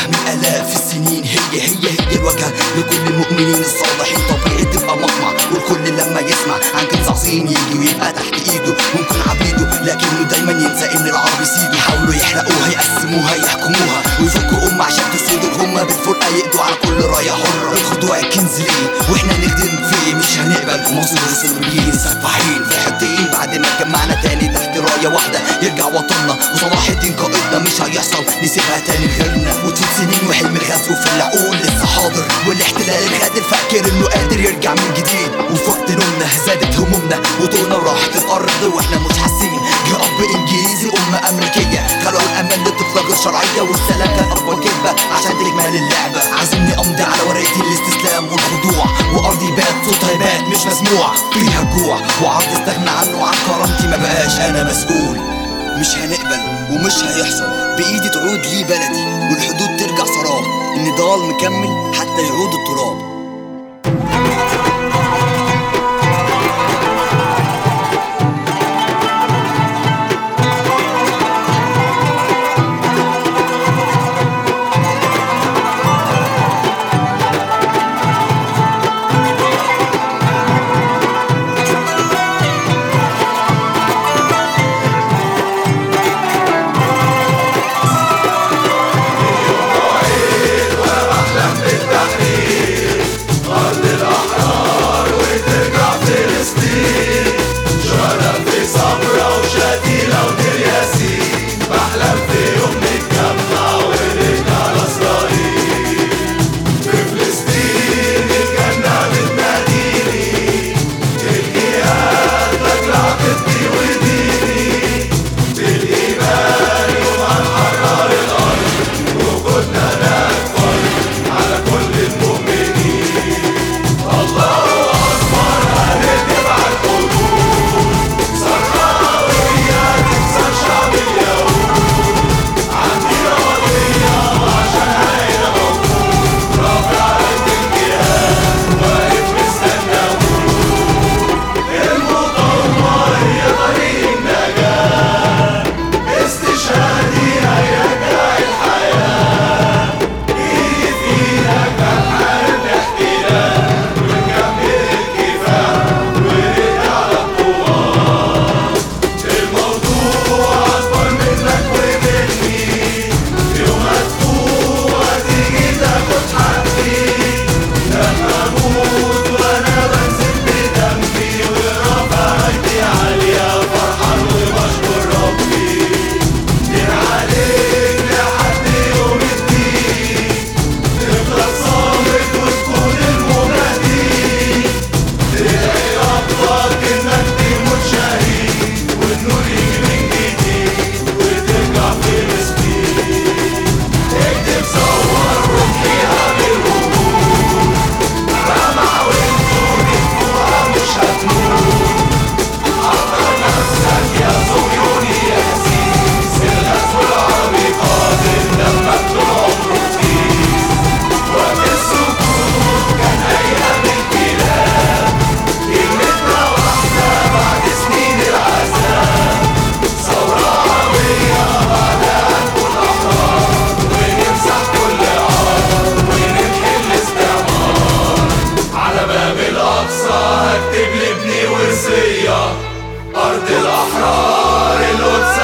من آلاف السنين هي هي هي الوجهة لكل المؤمنين الصالحين طبيعي تبقى مطمع والكل لما يسمع عن كنز عظيم يجي ويبقى تحت ايده ونكون عبيده لكنه دايما ينسى ان العرب يسيده يحاولوا يحرقوها يقسموها يحكموها ويفكوا أمة عشان تسودوا هما بالفرقة يقضوا على كل راية حرة الخضوع الكنز ليه واحنا نخدم فيه مش هنقبل مصر وسلميين سفاحين في حطين بعد ما اتجمعنا تاني تحت راية واحدة يرجع وطننا وصلاح الدين قائدنا مش هيحصل نسيبها تاني لغيرنا وتفوت سنين وحلم الغزو في العقول لسه حاضر والاحتلال الغادر فاكر انه قادر يرجع من جديد وفي وقت نومنا زادت همومنا وطولنا راحت الارض واحنا مش حاسين جه اب انجليزي ام امريكيه خلوا الامان للطفله غير شرعيه والسلام كان اكبر كذبه عشان تكمل اللعبه عايزني امضي على ورقه الاستسلام والخضوع وارضي بات صوتها يبات مش مسموع فيها جوع وعرض استغنى عنه عن كرامتي ما بقاش انا مسؤول مش هنقبل ومش هيحصل بايدي تعود لي بلدي والحدود ترجع سراب النضال مكمل حتى يعود التراب أرض الأحرار القدس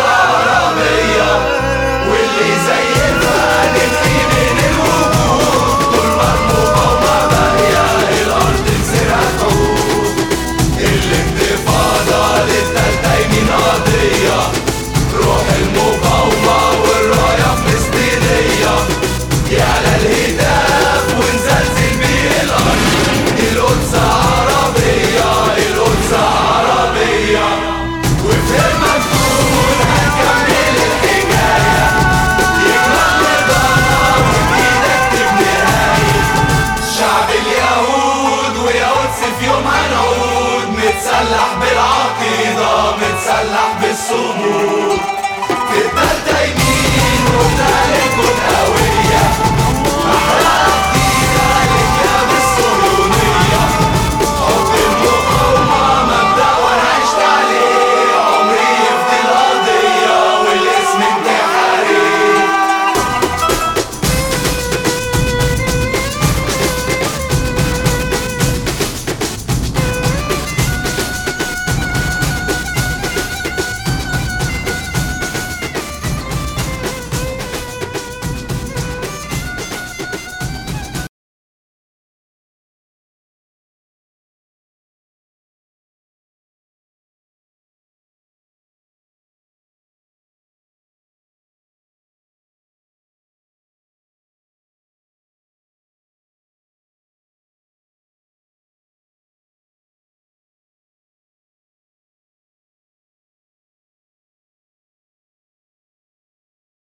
العربية واللي زينا نبقي من الوجود طول ما المقاومة باقية الأرض مسيرها تعود الانتفاضة للتالتة يمين قضية روح المقاومة والراية فلسطينية يعلى الهتاف ونزلزل بيه الأرض القدس عربية القدس عربية وفهمها تكون هنكمل الحكاية يكمل رضانا وبإيدك تبني نهاية شعب اليهود ويا قدس في يوم هنعود متسلح بالعقيدة متسلح بالصمود في التالتة يمين والتالت كن قوي